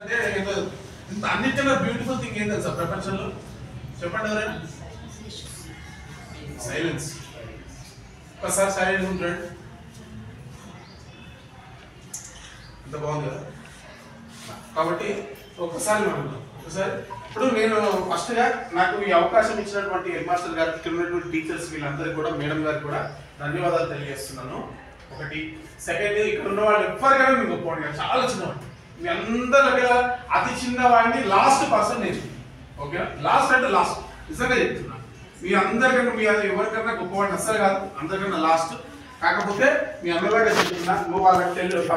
అదే ఏదో ఇంత అన్నిటికన్నా బ్యూటిఫుల్ థింగ్ ఏం తెలుసా ప్రపంచంలో చెప్పండి ఎవరైనా సైలెన్స్ ఒకసారి సైలెంట్ ఉంటాడు ఎంత బాగుంది కదా కాబట్టి ఒక్కసారి మనం ఒకసారి ఇప్పుడు నేను ఫస్ట్ గా నాకు ఈ అవకాశం ఇచ్చినటువంటి హెడ్ మాస్టర్ గారికి ఇక్కడ ఉన్నటువంటి టీచర్స్ వీళ్ళందరికీ కూడా మేడం గారికి కూడా ధన్యవాదాలు తెలియజేస్తున్నాను ఒకటి సెకండ్ ఇక్కడ ఉన్న వాళ్ళు ఎవరికైనా మీకు గొప్పవాడిగా చాలా చిన్నవాడిని మీ అందరి దగ్గర అతి చిన్నవాడిని లాస్ట్ పర్సన్ నేను ఓకేనా లాస్ట్ అంటే లాస్ట్ నిజంగా చెప్తున్నా మీ అందరికన్నా మీ ఎవరికన్నా గొప్పవాడిని అస్సలు కాదు అందరికన్నా లాస్ట్ కాకపోతే మీ అందరిలాగా చెప్తున్నా నువ్వు వాళ్ళకి తెలియదు